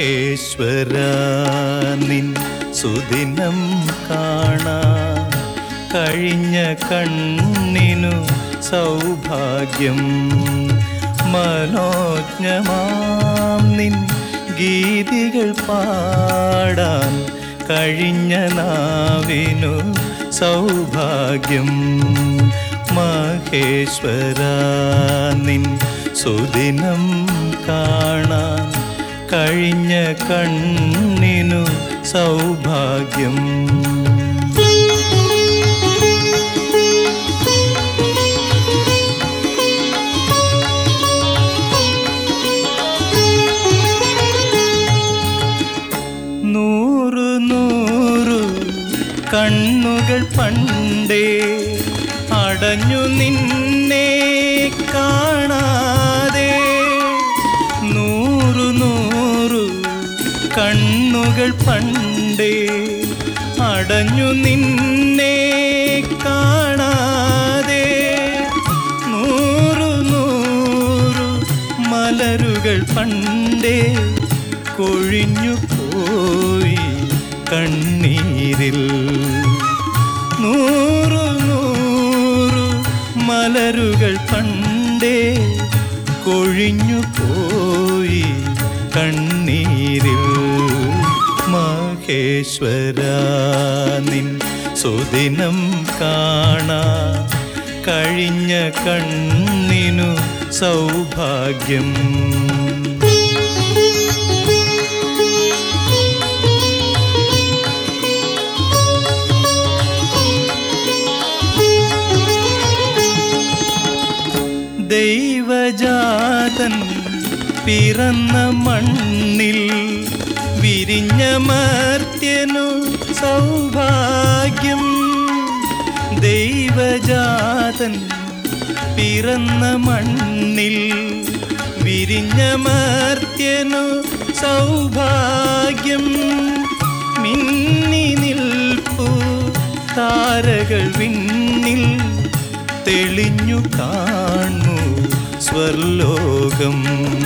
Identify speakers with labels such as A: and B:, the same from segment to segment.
A: മഹേശ്വര നിൻ സുദിനം കാണാ കഴിഞ്ഞ കണ്ണിനു സൗഭാഗ്യം മനോജ്ഞമാം നിൻ ഗീതികൾ പാടാൻ കഴിഞ്ഞ നാവിനു സൗഭാഗ്യം മഹേശ്വര നിൻ സുദിനം കാണാൻ കഴിഞ്ഞ കണ്ണിനു സൗഭാഗ്യം നൂറു നൂറു കണ്ണുകൾ പണ്ടേ അടഞ്ഞു നിന്നെ കാണാതെ നൂറു നൂറു കണ്ണുകൾ പണ്ടേ അടഞ്ഞു നിന്നെ കാണാതെ നൂറു നൂറു മലരുകൾ പണ്ടേ കൊഴിഞ്ഞു പോയി കണ്ണീരിൽ നൂറു നൂറു മലരുകൾ പണ്ടേ കൊഴിഞ്ഞു പോയി കണ്ണീരിൽ മഹേശ്വര നിൻ സുദിനം കാണാ കഴിഞ്ഞ കണ്ണിനു സൗഭാഗ്യം ദൈവജാതൻ പിറന്ന മണ്ണിൽ വിരിഞ്ഞ മർത്യനു സൗഭാഗ്യം ദൈവജാതൻ പിറന്ന മണ്ണിൽ വിരിഞ്ഞ മർത്യനു സൗഭാഗ്യം മിന്നി നിൽപ്പു താരകൾ വിണ്ണിൽ തെളിഞ്ഞു കാണു സ്വർലോകം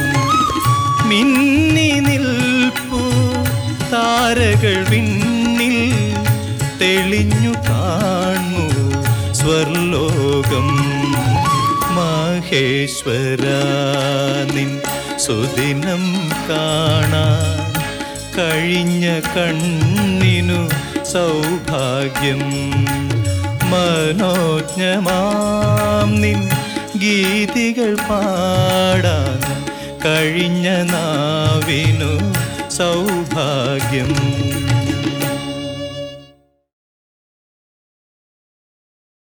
A: മിന്നി നിൽപ്പു താരകൾ വിണ്ണിൽ തെളിഞ്ഞു കാണു സ്വർലോകം മഹേശ്വര നിൻ സുദിനം കാണാൻ കഴിഞ്ഞ കണ്ണിനു സൗഭാഗ്യം മനോജ്ഞമാം നിൻ ഗീതികൾ പാടാൻ കഴിഞ്ഞ നാവിനു സൗഭാഗ്യം